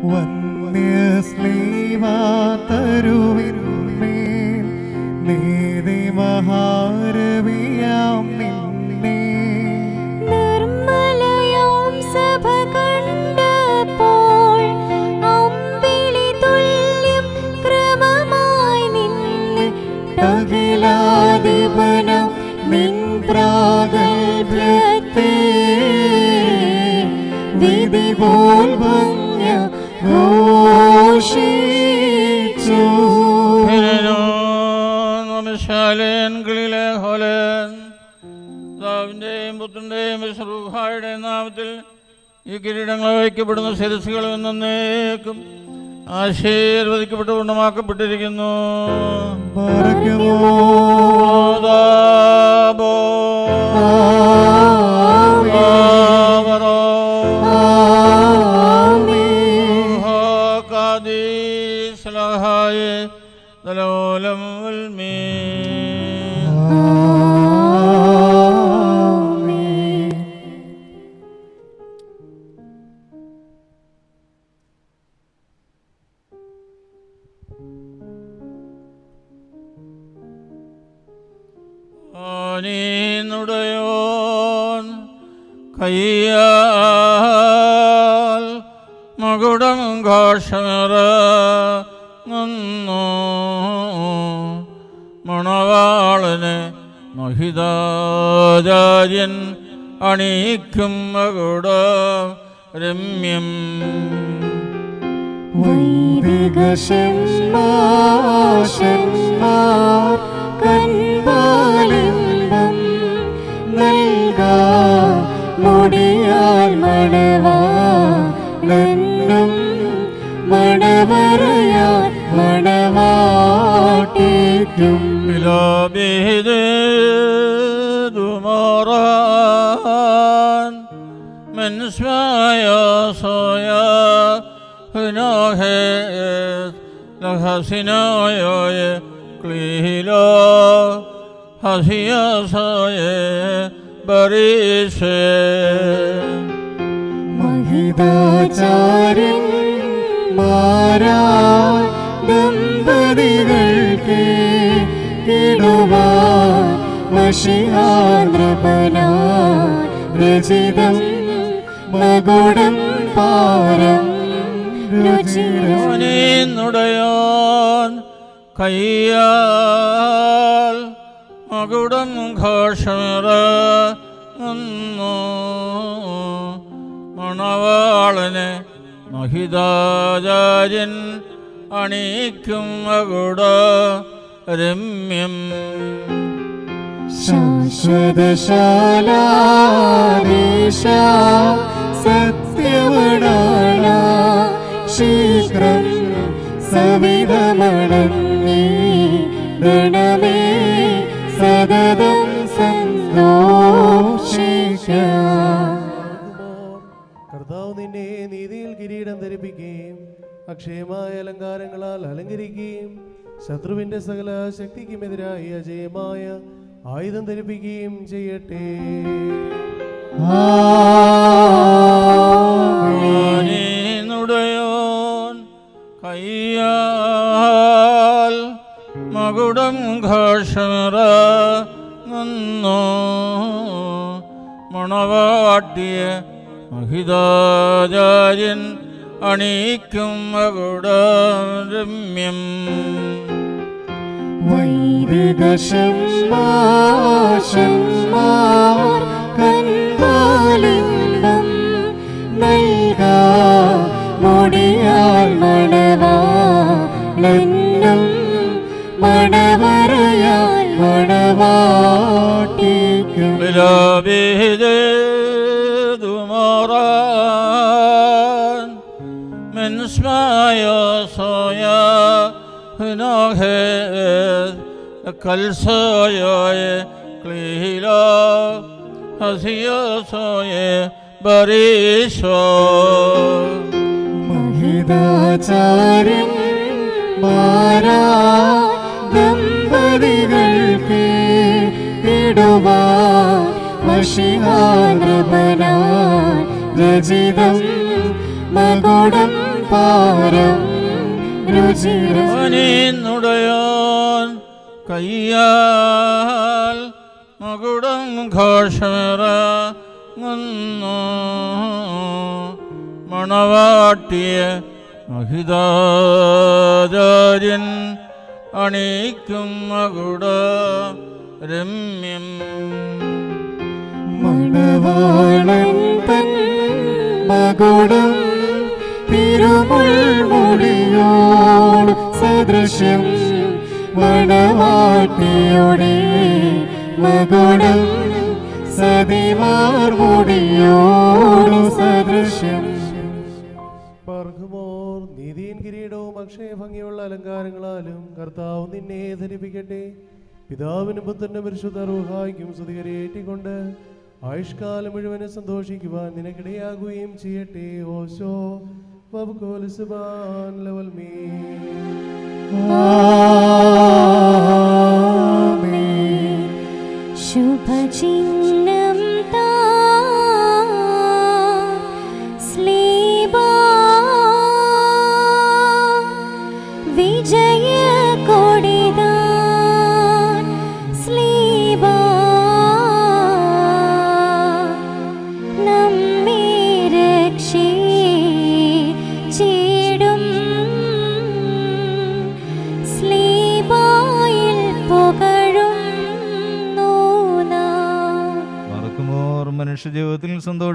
വന്യ സ്ലീവാതരുവിന്മേൽ നീതി മഹാരവിയാം നിന്നെ നിർമ്മലയാം സഭ കണ്ടപ്പോൾ അമ്പിളി തുല്യം ക്രമമായി നിന്നെ അഖിലാധിപനം നിൻ പ്രാഗൽഭ്യത്തെ വിധി പോൽ ഭംഗ്യ ഘോഷിച്ചു ശാലേൻകളിലെ ഹോലൻ പിതാവിൻ്റെയും പുത്രൻ്റെയും വിശ്രൂഹായുടെയും നാമത്തിൽ ഈ കിരീടങ്ങൾ വയ്ക്കപ്പെടുന്ന ശിരസുകൾ എന്നേക്കും ആശീർവദിക്കപ്പെട്ട് ഗുണമാക്കപ്പെട്ടിരിക്കുന്നു പറക്കുമോ ഓദാബോ. ഓവറോ. ഓഹോ കാദീസ് ലഹായേ ദലോലം ഉൽമീൻ. ആനീനുടയോൻ കയ്യാൽ മകുടം ഘോഷമിറ നിന്നു മണവാളന് മഹിതാചാര്യൻ അണീക്കും മകുട രമ്യം വൈദികശന്മാർ കൺപാലിമ്പം നൽകാ മുടിയാൽ മണവാ നന്നും മണവറയാൽ മണവാട്ടിക്കും بلابهد من سوايا صايا هناهت لها سنايا قليلا هسيا صايا بريسه മഹിതാചാര്യൻ മാരാ ദമ്പതികൾക്ക് കിടുവാൻ മഷിഹാനൃപനാ രചിതം മകുടം പാരം രുചിരം നുടയോൻ കയ്യാൽ മകുടം ഘോഷമിറ നിന്നു മണവാളന് മഹിതാചാര്യൻ അണീക്കും മകുട രമ്യം ശാശ്വതശാലാദേശ സത്യമണാള ശീഘ്രം സവിധമണങ്ങി ഗണമേ സതതം സന്തോഷിക്ക കർത്താവ് നിന്നെ നീതിയിൽ കിരീടം ധരിപ്പിക്കുകയും അക്ഷയമായ അലങ്കാരങ്ങളാൽ അലങ്കരിക്കുകയും ശത്രുവിന്റെ സകല ശക്തിക്കുമെതിരായി അജയമായ ആയുധം ധരിപ്പിക്കുകയും ചെയ്യട്ടെ നുടയോൻ കയ്യാൽ മകുടം ഘോഷമിറ നിന്നു മണവാട്ടിയ മഹിതാചാര്യൻ അണീക്കും മകുട രമ്യം വൈദികശന്മാർ കൺപാലിമ്പം നൽകാ മുടിയാൽ മണവാ ലന്നും മണവറയാൽ മണവാട്ടിക്കും بلابهد من سمايا صايا هناهد كل صايا قليلا هسيا صايا بريشا മഹിതാചാര്യൻ മാരാ ദമ്പതികൾക്ക് ഇടുവാൻ മഷിഹാനൃപനാ രചിതം മകുടം പാരം രുചിരം അനിന്നുടയോൻ കയ്യാൽ മകുടം ഘോഷമിറങ്ങുന്നു മണവാട്ടിയ മഹിതാചാര്യൻ അണിക്കും മകുട രമ്യം മണവാളൻ തൻ മകുടം തിരുമുൾമുടിയോട് സദൃശ്യം മണവാട്ടിയുടെ മകുടം സതിമാർ മുടിയോട് സദൃശ്യം പാർക്കുമോർ നീതിയും കിരീടവും അക്ഷയ ഭംഗിയുള്ള അലങ്കാരങ്ങളാലും കർത്താവ് നിന്നെ ധരിപ്പിക്കട്ടെ പിതാവിനും പുത്രനും പരിശുദ്ധ റൂഹായിക്കും സ്തുതികരേറ്റിക്കൊണ്ട് ആയുഷ്കാലം മുഴുവനും സന്തോഷിക്കുവാൻ നിനക്കിടയാകുകയും ചെയ്യട്ടെ ഓശോ വബ്കോലിസുബാൻ ലവൽ മീ ആമേൻ ശുഭചിഹ്നം താ സ്ലീബാ വിജയ കൊടിതാ സ്ലീബാ നമ്മെ രക്ഷിച്ചിടും സ്ലീബായിൽ പുകഴും മറക്കുമോർ മനുഷ്യജീവിതത്തിൽ സന്തോഷം